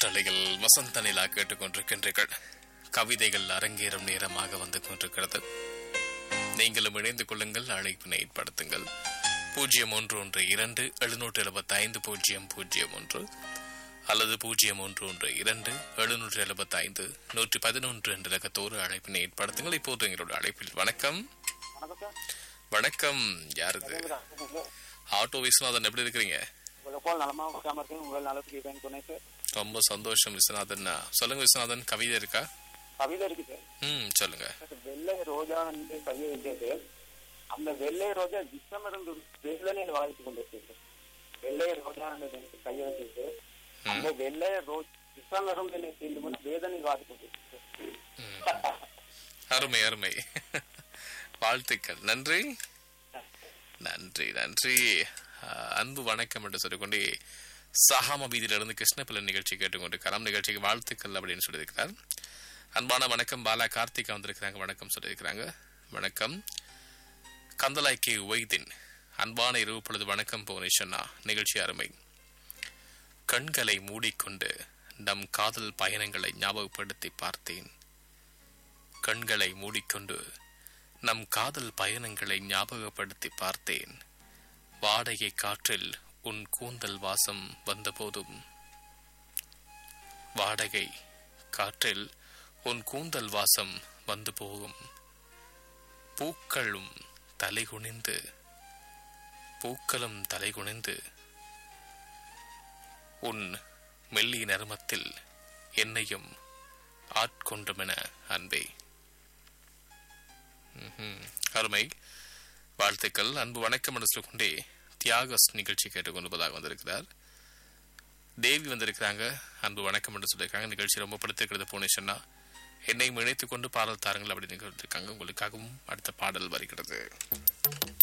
காற்றலையில் வசந்த நிலா கேட்டுக்கொண்டிருக்கின்றீர்கள் கவிதைகள் அரங்கேறும் நேரமாக வந்து கொண்டிருக்கிறது நீங்களும் இணைந்து கொள்ளுங்கள் அழைப்பினை ஏற்படுத்துங்கள் பூஜ்ஜியம் ஒன்று ஒன்று இரண்டு எழுநூற்று எழுபத்தி ஐந்து பூஜ்ஜியம் பூஜ்ஜியம் ஒன்று அல்லது பூஜ்ஜியம் ஒன்று ஒன்று இரண்டு எழுநூற்று எழுபத்தி ஐந்து நூற்றி பதினொன்று என்ற இலக்கத்தோடு அழைப்பினை ஏற்படுத்துங்கள் இப்போது எங்களுடைய அழைப்பில் வணக்கம் வணக்கம் வணக்கம் யாருது சார் ஆட்டோ விஸ்வநாதன் எப்படி இருக்கிறீங்க உங்களை போல் நலமா உட்காம இருக்கேன் உங்கள் நலத்துக்கு இருக்கேன்னு சொன்னேன் சார் ரொம்ப சந்தோஷம் விஸ்வநாதன் சொல்லுங்க விஸ்வநாதன் கவிதை இருக்கா கவிதை இருக்கு சார் ம் சொல்லுங்க சார், வெள்ளை ரோஜா வந்து கையை வச்சது அந்த வெள்ளை ரோஜா விஷம் இருந்து வேதனையில் வாழ்த்து கொண்டிருக்கு சார் வெள்ளை ரோஜா கையை வச்சிருக்கு அந்த வெள்ளை ரோஜா விஷம் இருந்து தீண்டு வேதனையில் வாழ்த்து கொண்டிருக்கு சார். அருமை அருமை வாழ்த்துக்கள் நன்றி நன்றி நன்றி அஹ், அன்பு வணக்கம் என்று சொல்லிக்கொண்டு சகாம வீதியிலிருந்து கிருஷ்ணபிள்ளை நிகழ்ச்சி கேட்டுக்கொண்டு கலாம் நிகழ்ச்சிக்கு வாழ்த்துக்கள் அப்படின்னு சொல்லியிருக்கிறார் அன்பான வணக்கம் பாலா கார்த்திகா வந்திருக்கிறாங்க வணக்கம் சொல்லியிருக்கிறாங்க வணக்கம் கந்தலாய் கே உவைதின் அன்பான இரவு பொழுது வணக்கம் புவனேஸ்வரா நிகழ்ச்சி அருமை கண்களை மூடிக்கொண்டு நம் காதல் பயணங்களை ஞாபகப்படுத்தி பார்த்தேன் கண்களை மூடிக்கொண்டு நம் காதல் பயணங்களை ஞாபகப்படுத்தி பார்த்தேன் வாடகை காற்றில் உன் கூந்தல் வாசம் வந்தபோதும் வாடகை காற்றில் உன் கூந்தல் வாசம் வந்து போகும் பூக்களும் தலைகுனிந்து பூக்களும் தலைகுனிந்து உன் மெல்லிய நறுமத்தில் என்னையும் ஆட்கொண்டுமென அன்பே ம்ஹும். அருமை வாழ்த்துக்கள் அன்பு வணக்கம் என்று சொல்லிக்கொண்டே தியாகஸ் நிகழ்ச்சி கேட்டுக்கொண்டுபதாக வந்திருக்கிறார் தேவி வந்திருக்கிறாங்க அன்பு வணக்கம் என்று சொல்லியிருக்காங்க நிகழ்ச்சி ரொம்ப படுத்திருக்கிறது புவனேஸ்வரனா என்னையும் இணைத்துக் கொண்டு பாடல் தாருங்கள் அப்படின்னு இருக்காங்க உங்களுக்காகவும் அடுத்த பாடல் வருகிறது